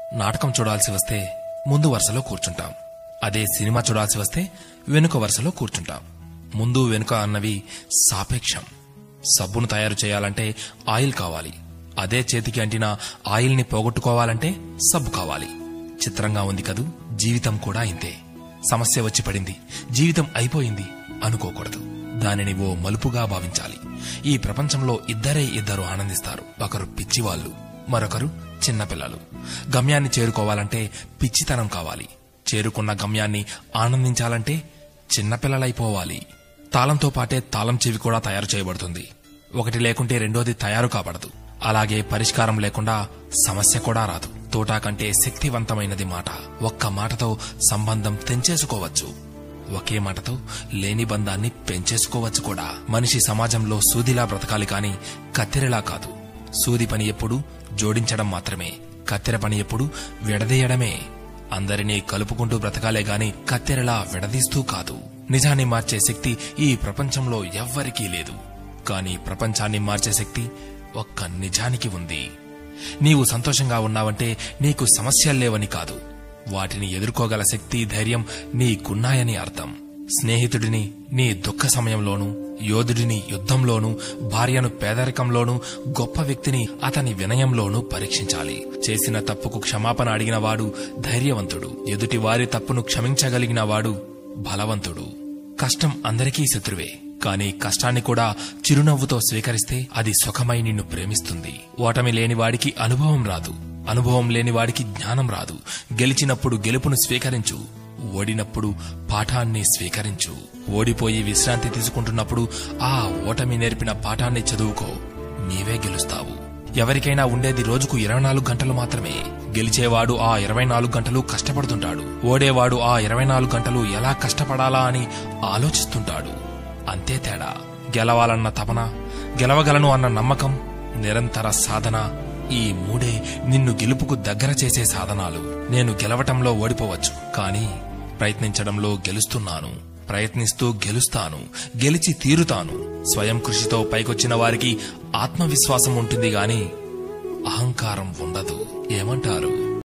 నాటకం చూడాల్సి వస్తే ముందు వరుసలో కూర్చుంటాం అదే సినిమా చూడాల్సి వస్తే వెనుక వరుసలో కూర్చుంటాం ముందు వెనుక అన్నవి సాపేక్షం సబ్బును తయారు చేయాలంటే ఆయిల్ కావాలి అదే చేతికి అంటిన ఆయిల్ని పోగొట్టుకోవాలంటే సబ్బు కావాలి చిత్రంగా ఉంది కదూ జీవితం కూడా ఇంతే సమస్య వచ్చి పడింది జీవితం అయిపోయింది అనుకోకూడదు దానిని ఓ మలుపుగా భావించాలి ఈ ప్రపంచంలో ఇద్దరే ఇద్దరు ఆనందిస్తారు ఒకరు పిచ్చివాళ్లు మరొకరు చిన్నపిల్లలు గమ్యాన్ని చేరుకోవాలంటే పిచ్చితనం కావాలి చేరుకున్న గమ్యాన్ని ఆనందించాలంటే చిన్నపిల్లలైపోవాలి తాళంతో పాటే తాళం చెవి కూడా తయారు చేయబడుతుంది ఒకటి లేకుంటే రెండోది తయారు కాబడదు అలాగే పరిష్కారం లేకుండా సమస్య కూడా రాదు తోటా కంటే శక్తివంతమైనది మాట ఒక్క మాటతో సంబంధం తెంచేసుకోవచ్చు ఒకే మాటతో లేని బంధాన్ని పెంచేసుకోవచ్చు కూడా మనిషి సమాజంలో సూదిలా బ్రతకాలి కాని కత్తెరలా కాదు సూది పని ఎప్పుడు జోడించడం మాత్రమే కత్తెర పని ఎప్పుడు విడదీయడమే అందరినీ కలుపుకుంటూ బ్రతకాలే గాని కత్తెరలా విడదీస్తూ కాదు నిజాన్ని మార్చే శక్తి ఈ ప్రపంచంలో ఎవ్వరికీ లేదు కాని ప్రపంచాన్ని మార్చే శక్తి ఒక్క నిజానికి ఉంది నీవు సంతోషంగా ఉన్నావంటే నీకు సమస్యలు లేవని కాదు వాటిని ఎదుర్కోగల శక్తి ధైర్యం నీకున్నాయని అర్థం స్నేహితుడిని నీ దుఃఖ సమయంలోనూ యోధుడిని యుద్ధంలోనూ భార్యను పేదరికంలోనూ గొప్ప వ్యక్తిని అతని వినయంలోనూ పరీక్షించాలి చేసిన తప్పుకు క్షమాపణ అడిగిన వాడు ధైర్యవంతుడు ఎదుటి వారి తప్పును క్షమించగలిగిన వాడు బలవంతుడు కష్టం అందరికీ శత్రువే కానీ కష్టాన్ని కూడా చిరునవ్వుతో స్వీకరిస్తే అది సుఖమై నిన్ను ప్రేమిస్తుంది ఓటమి లేని వాడికి అనుభవం రాదు అనుభవం లేని వాడికి జ్ఞానం రాదు గెలిచినప్పుడు గెలుపును స్వీకరించు ఓడినప్పుడు పాఠాన్ని స్వీకరించు ఓడిపోయి విశ్రాంతి తీసుకుంటున్నప్పుడు ఆ ఓటమి నేర్పిన పాఠాన్ని చదువుకో నీవే గెలుస్తావు ఎవరికైనా ఉండేది రోజుకు ఇరవై నాలుగు గంటలు మాత్రమే గెలిచేవాడు ఆ ఇరవై నాలుగు గంటలు కష్టపడుతుంటాడు ఓడేవాడు ఆ ఇరవై నాలుగు గంటలు ఎలా కష్టపడాలా అని ఆలోచిస్తుంటాడు అంతే తేడా గెలవాలన్న తపన గెలవగలను అన్న నమ్మకం నిరంతర సాధన ఈ మూడే నిన్ను గెలుపుకు దగ్గర చేసే సాధనాలు నేను గెలవటంలో ఓడిపోవచ్చు కానీ ప్రయత్నించడంలో గెలుస్తున్నాను ప్రయత్నిస్తూ గెలుస్తాను గెలిచి తీరుతాను స్వయం కృషితో పైకొచ్చిన వారికి ఆత్మవిశ్వాసం ఉంటుంది గాని అహంకారం ఉండదు ఏమంటారు